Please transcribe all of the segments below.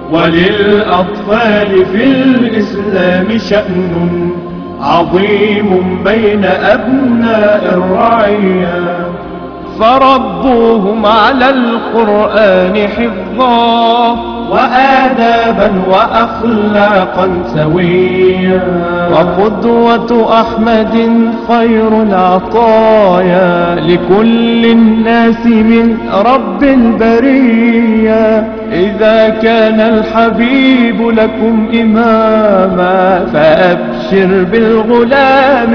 وللأطفال في الإسلام شأن عظيم بين أبناء الرعية فربوهم على القرآن حفظا وآدابا وأخلاقا سويا وقدوة أحمد خير العطايا لكل الناس من رب البرية إذا كان الحبيب لكم إماما فأبشر بالغلام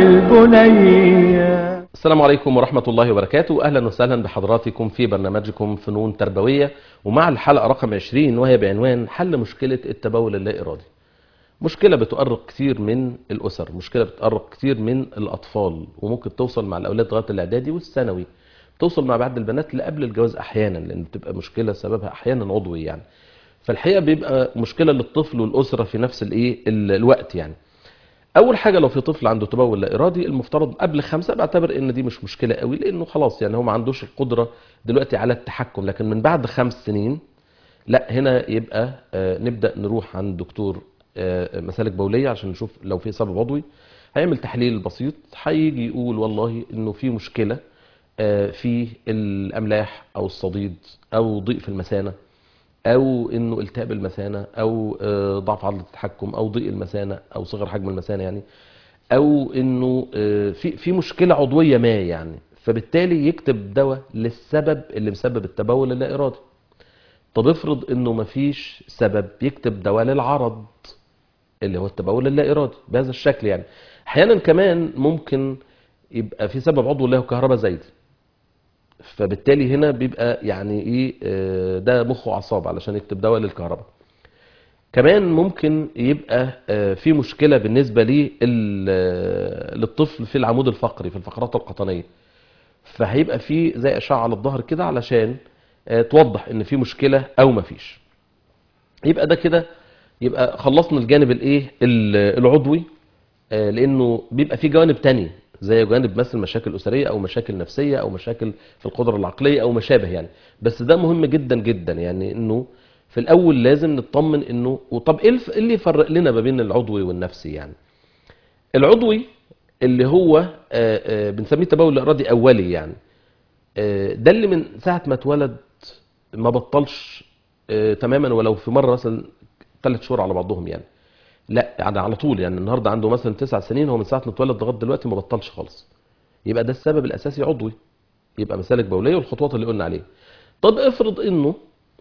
وبالبنية السلام عليكم ورحمة الله وبركاته أهلا وسهلا بحضراتكم في برنامجكم فنون تربوية ومع الحلقة رقم 20 وهي بعنوان حل مشكلة التبول اللا إرادي مشكلة بتؤرق كتير من الأسر مشكلة بتؤرق كتير من الأطفال وممكن توصل مع الأولاد لغاية الإعدادي والثانوي توصل مع بعض البنات لقبل الجواز أحيانا لأن بتبقى مشكلة سببها أحيانا عضوي يعني فالحقيقة بيبقى مشكلة للطفل والأسرة في نفس الإيه ال- الوقت يعني اول حاجه لو في طفل عنده تبول لا ارادي المفترض قبل خمسة بعتبر ان دي مش مشكله قوي لانه خلاص يعني هو ما عندوش القدره دلوقتي على التحكم لكن من بعد خمس سنين لا هنا يبقى آه، نبدا نروح عند دكتور آه، مسالك بوليه عشان نشوف لو في سبب عضوي هيعمل تحليل بسيط هيجي يقول والله انه في مشكله آه، في الاملاح او الصديد او ضيق في المثانه او انه التهاب المثانه او آه، ضعف عضله التحكم او ضيق المثانه او صغر حجم المثانه يعني او انه آه، في في مشكله عضويه ما يعني فبالتالي يكتب دواء للسبب اللي مسبب التبول اللا ارادي طب افرض انه مفيش سبب يكتب دواء للعرض اللي هو التبول اللا ارادي بهذا الشكل يعني احيانا كمان ممكن يبقى في سبب عضوي اللي هو كهرباء زايده فبالتالي هنا بيبقى يعني ايه آه، ده مخ واعصاب علشان يكتب دواء للكهرباء كمان ممكن يبقى آه، في مشكله بالنسبه لي للطفل في العمود الفقري في الفقرات القطنيه فهيبقى في زي اشعه على الظهر كده علشان آه، توضح ان في مشكله او مفيش يبقى ده كده يبقى خلصنا الجانب الايه ال- العضوي آه، لانه بيبقى في جوانب تانية زي جوانب مثلا مشاكل اسريه او مشاكل نفسيه او مشاكل في القدره العقليه او ما شابه يعني بس ده مهم جدا جدا يعني انه في الاول لازم نطمن انه وطب ايه الف- إيه اللي يفرق لنا ما بين العضوي والنفسي يعني العضوي اللي هو آه، آه، بنسميه تبول ارادي اولي يعني آه، ده اللي من ساعه ما اتولد ما بطلش آه، تماما ولو في مره مثلا ثلاث شهور على بعضهم يعني لا يعني على طول يعني النهارده عنده مثلا تسع سنين هو من ساعه ما اتولد لغايه دلوقتي ما بطلش خالص يبقى ده السبب الاساسي عضوي يبقى مسالك بوليه والخطوات اللي قلنا عليها طب افرض انه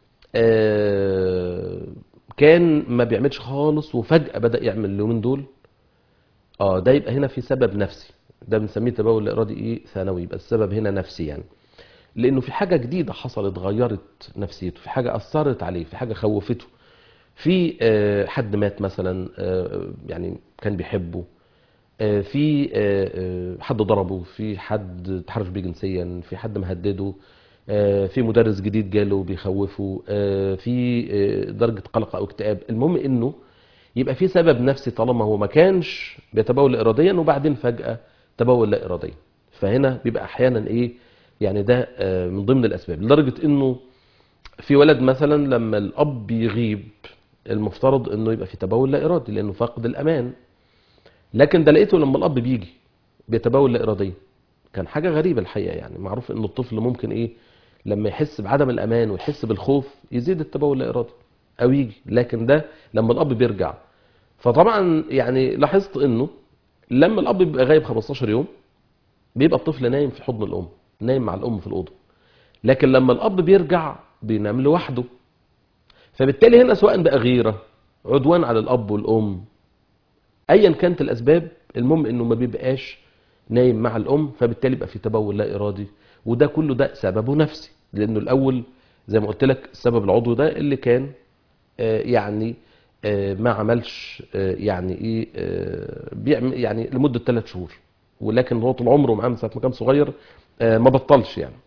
آه كان ما بيعملش خالص وفجاه بدا يعمل اليومين دول اه ده يبقى هنا في سبب نفسي ده بنسميه تبول لا ارادي ايه ثانوي يبقى السبب هنا نفسي يعني لانه في حاجه جديده حصلت غيرت نفسيته في حاجه اثرت عليه في حاجه خوفته في آه، حد مات مثلا آه، يعني كان بيحبه آه، في آه، آه، حد ضربه في حد تحرش بيه جنسيا في حد مهدده آه، في مدرس جديد جاله بيخوفه آه، في آه، درجة قلق أو اكتئاب المهم إنه يبقى في سبب نفسي طالما هو ما كانش بيتبول إراديا وبعدين فجأة تبول لا إراديا فهنا بيبقى أحيانا إيه يعني ده آه، من ضمن الأسباب لدرجة إنه في ولد مثلا لما الاب يغيب المفترض انه يبقى في تبول لا ارادي لانه فاقد الامان لكن ده لقيته لما الاب بيجي بيتبول لا اراديا كان حاجه غريبه الحقيقه يعني معروف ان الطفل ممكن ايه لما يحس بعدم الامان ويحس بالخوف يزيد التبول لا ارادي او يجي لكن ده لما الاب بيرجع فطبعا يعني لاحظت انه لما الاب بيبقى غايب 15 يوم بيبقى الطفل نايم في حضن الام نايم مع الام في الاوضه لكن لما الاب بيرجع بينام لوحده فبالتالي هنا سواء بقى غيره عدوان على الاب والام ايا كانت الاسباب المهم انه ما بيبقاش نايم مع الام فبالتالي يبقى في تبول لا ارادي وده كله ده سببه نفسي لانه الاول زي ما قلت لك السبب العضوي ده اللي كان آه، يعني آه، ما عملش آه، يعني ايه آه، بيعمل يعني لمده ثلاث شهور ولكن هو طول عمره معاه من ساعه ما كان صغير آه، ما بطلش يعني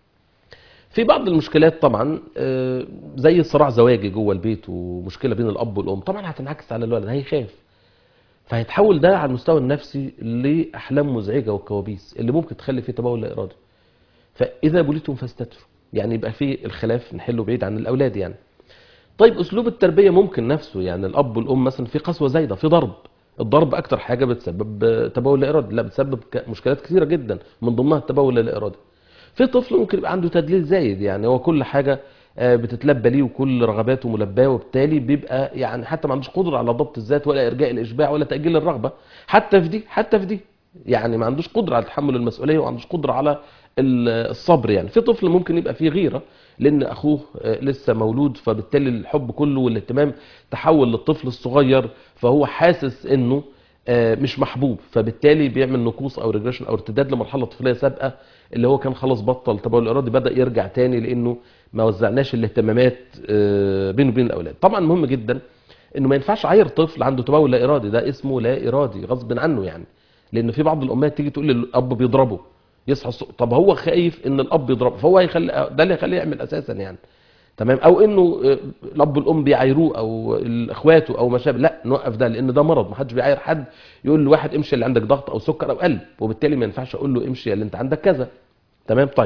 في بعض المشكلات طبعا آه، زي صراع زواجي جوه البيت ومشكله بين الاب والام طبعا هتنعكس على الولد هيخاف فهيتحول ده على المستوى النفسي لاحلام مزعجه وكوابيس اللي ممكن تخلي فيه تبول لا ارادي فاذا بليتم فاستتروا يعني يبقى في الخلاف نحله بعيد عن الاولاد يعني طيب اسلوب التربيه ممكن نفسه يعني الاب والام مثلا في قسوه زايده في ضرب الضرب اكتر حاجه بتسبب تبول لا ارادي لا بتسبب ك- مشكلات كثيره جدا من ضمنها التبول اللا ارادي في طفل ممكن يبقى عنده تدليل زايد يعني هو كل حاجه آه، بتتلبى ليه وكل رغباته ملباه وبالتالي بيبقى يعني حتى ما عندوش قدره على ضبط الذات ولا ارجاء الاشباع ولا تاجيل الرغبه حتى في دي حتى في دي يعني ما عندوش قدره على تحمل المسؤوليه وما عندوش قدره على ال- الصبر يعني في طفل ممكن يبقى فيه غيره لان اخوه آه، لسه مولود فبالتالي الحب كله والاهتمام تحول للطفل الصغير فهو حاسس انه آه، مش محبوب فبالتالي بيعمل نقوص او ريجريشن او ارتداد لمرحله طفوليه سابقه اللي هو كان خلاص بطل تبول الارادي بدا يرجع تاني لانه ما وزعناش الاهتمامات آه، بينه وبين الاولاد طبعا مهم جدا انه ما ينفعش عير طفل عنده تبول لا ارادي ده اسمه لا ارادي غصب عنه يعني لان في بعض الامهات تيجي تقول للاب بيضربه يصحى الصبح طب هو خايف ان الاب يضربه فهو هيخلي ده اللي يخليه يعمل اساسا يعني تمام او انه آه، الاب والام بيعايروه او اخواته او ما شابه لا نوقف ده لان ده مرض ما حدش بيعاير حد يقول لواحد امشي اللي عندك ضغط او سكر او قلب وبالتالي ما ينفعش اقول له امشي اللي انت عندك كذا تمام طيب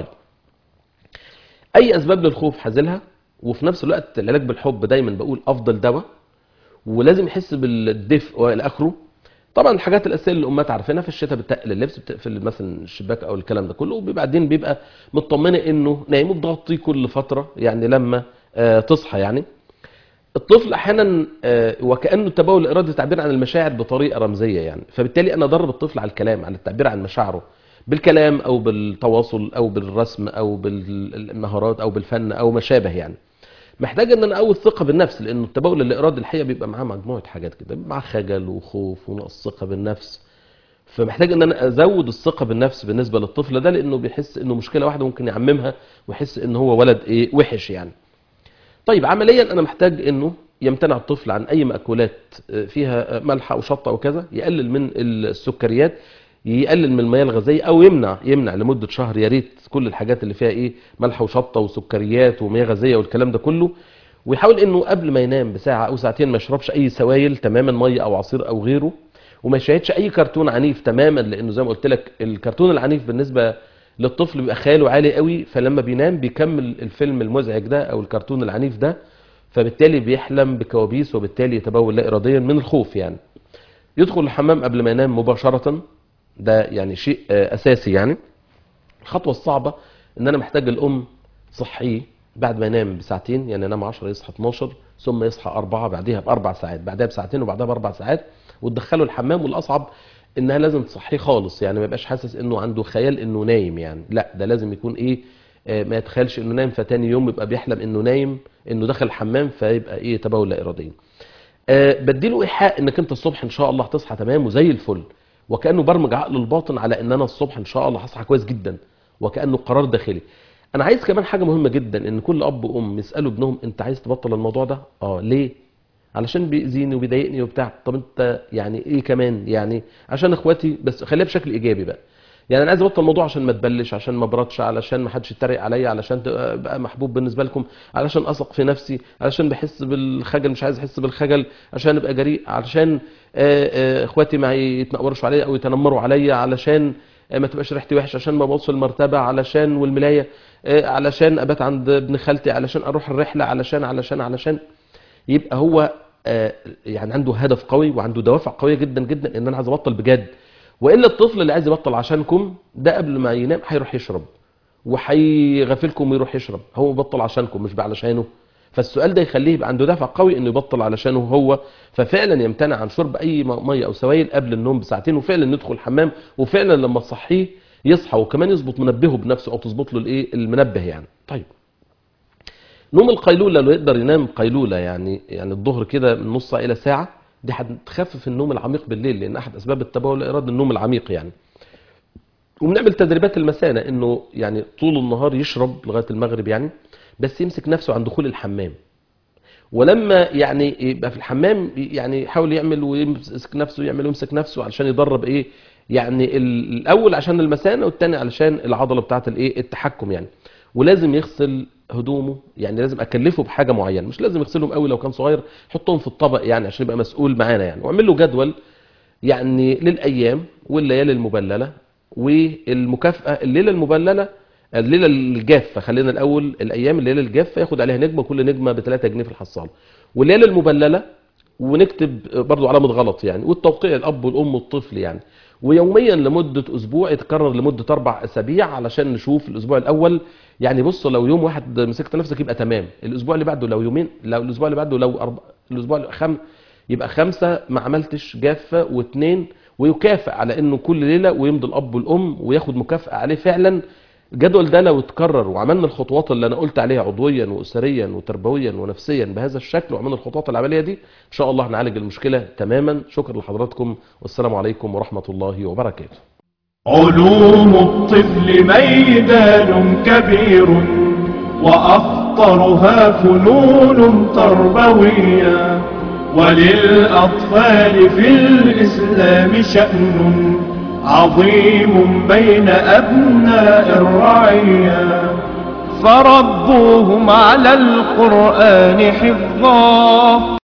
اي اسباب للخوف حازلها وفي نفس الوقت العلاج بالحب دايما بقول افضل دواء ولازم يحس بالدفء والى اخره طبعا الحاجات الاساسيه اللي الامهات عارفينها في الشتاء بتقل اللبس بتقفل مثلا الشباك او الكلام ده كله وبعدين بيبقى مطمنه انه نايم وبتغطيه كل فتره يعني لما آه، تصحى يعني الطفل احيانا آه، وكانه التبول الارادي تعبير عن المشاعر بطريقه رمزيه يعني فبالتالي انا ادرب الطفل على الكلام على التعبير عن مشاعره بالكلام او بالتواصل او بالرسم او بالمهارات او بالفن او ما شابه يعني محتاج ان انا اقوي الثقه بالنفس لانه التبول الارادي الحقيقه بيبقى معاه مجموعه حاجات كده بيبقى معاه خجل وخوف ونقص ثقه بالنفس فمحتاج ان انا ازود الثقه بالنفس بالنسبه للطفل ده لانه بيحس انه مشكله واحده ممكن يعممها ويحس ان هو ولد ايه وحش يعني طيب عمليا انا محتاج انه يمتنع الطفل عن اي مأكولات فيها ملح او شطه او كذا يقلل من السكريات يقلل من المياه الغازيه او يمنع يمنع لمده شهر يا ريت كل الحاجات اللي فيها ايه ملح وشطه وسكريات ومياه غازيه والكلام ده كله ويحاول انه قبل ما ينام بساعه او ساعتين ما يشربش اي سوائل تماما ميه او عصير او غيره وما يشاهدش اي كرتون عنيف تماما لانه زي ما قلت لك الكرتون العنيف بالنسبه للطفل بيبقى خياله عالي قوي فلما بينام بيكمل الفيلم المزعج ده او الكرتون العنيف ده فبالتالي بيحلم بكوابيس وبالتالي يتبول لا اراديا من الخوف يعني يدخل الحمام قبل ما ينام مباشره ده يعني شيء آه، اساسي يعني الخطوه الصعبه ان انا محتاج الام تصحيه بعد ما ينام بساعتين يعني ينام 10 يصحى 12 ثم يصحى 4 بعديها باربع ساعات بعدها بساعتين وبعدها باربع ساعات وتدخله الحمام والاصعب انها لازم تصحيه خالص يعني ما يبقاش حاسس انه عنده خيال انه نايم يعني لا ده لازم يكون ايه آه، ما يتخيلش انه نايم فتاني يوم يبقى بيحلم انه نايم انه دخل الحمام فيبقى ايه تبول لا اراديا آه، بديله ايحاء انك انت الصبح ان شاء الله هتصحى تمام وزي الفل وكانه برمج عقله الباطن على ان انا الصبح ان شاء الله هصحى كويس جدا وكانه قرار داخلي انا عايز كمان حاجه مهمه جدا ان كل اب وام يسالوا ابنهم انت عايز تبطل الموضوع ده اه ليه علشان بيأذيني وبيضايقني وبتاع طب انت يعني ايه كمان يعني عشان اخواتي بس خليها بشكل ايجابي بقى يعني انا عايز ابطل الموضوع عشان ما تبلش عشان ما ابردش علشان ما حدش يتريق عليا علشان تبقى ابقى محبوب بالنسبه لكم علشان اثق في نفسي علشان بحس بالخجل مش عايز احس بالخجل عشان ابقى جريء علشان آه، آه، اخواتي ما يتنقرش عليا او يتنمروا عليا علشان آه، ما تبقاش ريحتي وحشه عشان ما ابص المرتبه علشان والملايه آه، علشان ابات عند ابن خالتي علشان اروح الرحله علشان علشان علشان يبقى هو آه، يعني عنده هدف قوي وعنده دوافع قويه جدا جدا ان انا عايز ابطل بجد والا الطفل اللي عايز يبطل عشانكم ده قبل ما ينام هيروح يشرب وهيغفلكم ويروح يشرب هو بطل عشانكم مش بقى علشانه فالسؤال ده يخليه يبقى عنده دافع قوي انه يبطل علشانه هو ففعلا يمتنع عن شرب اي م- ميه او سوائل قبل النوم بساعتين وفعلا يدخل الحمام وفعلا لما تصحيه يصحى وكمان يظبط منبهه بنفسه او تظبط له الايه المنبه يعني طيب نوم القيلوله لو يقدر ينام قيلوله يعني يعني الظهر كده من نص ساعه الى ساعه دي هتخفف النوم العميق بالليل لان احد اسباب التبول الارادي النوم العميق يعني وبنعمل تدريبات المثانه انه يعني طول النهار يشرب لغايه المغرب يعني بس يمسك نفسه عن دخول الحمام ولما يعني يبقى في الحمام يعني يحاول يعمل ويمسك نفسه يعمل ويمسك نفسه علشان يدرب ايه يعني ال- الاول عشان المثانه والتاني علشان العضله بتاعه الايه التحكم يعني ولازم يغسل هدومه يعني لازم اكلفه بحاجه معينه مش لازم يغسلهم قوي لو كان صغير حطهم في الطبق يعني عشان يبقى مسؤول معانا يعني واعمل له جدول يعني للايام والليالي المبلله والمكافاه الليله المبلله الليله الجافه خلينا الاول الايام الليله الجافه ياخد عليها نجمه كل نجمه ب 3 جنيه في الحصاله والليله المبلله ونكتب برضو علامه غلط يعني والتوقيع الاب والام والطفل يعني ويوميا لمده اسبوع يتكرر لمده اربع اسابيع علشان نشوف الاسبوع الاول يعني بص لو يوم واحد مسكت نفسك يبقى تمام الاسبوع اللي بعده لو يومين لو الاسبوع اللي بعده لو أربع الاسبوع اللي خم يبقى خمسه ما عملتش جافه واثنين ويكافئ على انه كل ليله ويمضي الاب والام وياخد مكافاه عليه فعلا الجدول ده لو اتكرر وعملنا الخطوات اللي انا قلت عليها عضويا واسريا وتربويا ونفسيا بهذا الشكل وعملنا الخطوات العمليه دي ان شاء الله هنعالج المشكله تماما شكرا لحضراتكم والسلام عليكم ورحمه الله وبركاته علوم الطفل ميدان كبير وأخطرها فنون تربوية وللأطفال في الإسلام شأن عظيم بين أبناء الرعية فربوهم على القرآن حفظا